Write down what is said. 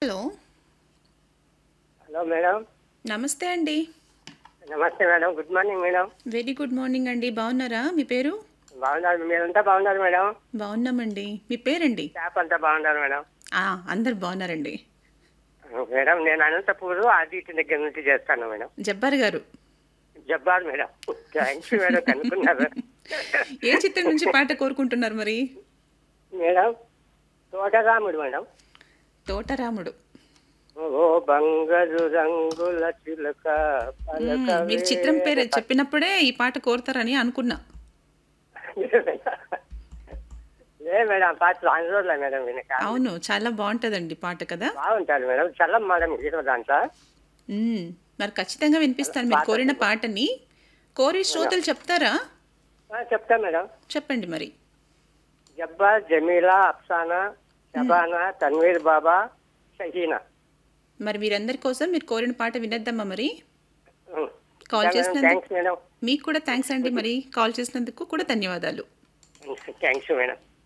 Hello hello madam నమస్తే అండి నమస్తే madam good morning madam very good morning అండి బాగున్నారా మీ పేరు బాగున్నారు మీరంతా బాగున్నారు మేడం బాగున్నామండి మీ పేరండి స్టాఫ్ అంతా బాగున్నారు మేడం ఆ, అందరు బాగున్నారండి మేడం నేను అనంతపూర్ ఆదిత్య దగ్గర నుంచి చేస్తాను మేడం జబ్బార్ గారు జబ్బార్ మేడం థ్యాంక్స్ మేడం కనుక్కున్నారు ఏ చిత్రం నుంచి పాట కోరుకుంటున్నారు మరి మేడం తోటరాముడు మేడం తోటరాముడు ఓ బంగారు రంగుల చిలుక మ్మ్, పలక మీరు చిత్రం పేరు చెప్పినప్పుడే ఈ పాట కోరుతారని అనుకున్నా లే మేడం పాట లాంగ్ రోజులే మేడం వెనక అవును చాలా బాగుంటదండి పాట కదా బాగుంటారు మేడం చల్లం మేడం హీరో దాంట్లో మ్మ్, మరి ఖచ్చితంగా వినిపిస్తాను మీరు కోరిన పాటని కోరి శ్రోతలు చెప్తారా ఆ, చెప్తా మేడం చెప్పండి మరి జబ్బార్ జమీలా అఫ్సానా షబానా తన్వీర్ బాబా షహీనా మరి మీరందరి కోసం మీరు కోరిన పాట వినేద్దామా మరి ఉం. కాల్ చేసినందుకు థ్యాంక్స్ మేడం మీకు కూడా థ్యాంక్స్ అండి మరి కాల్ చేసినందుకు కూడా ధన్యవాదాలు థ్యాంక్స్ మేడం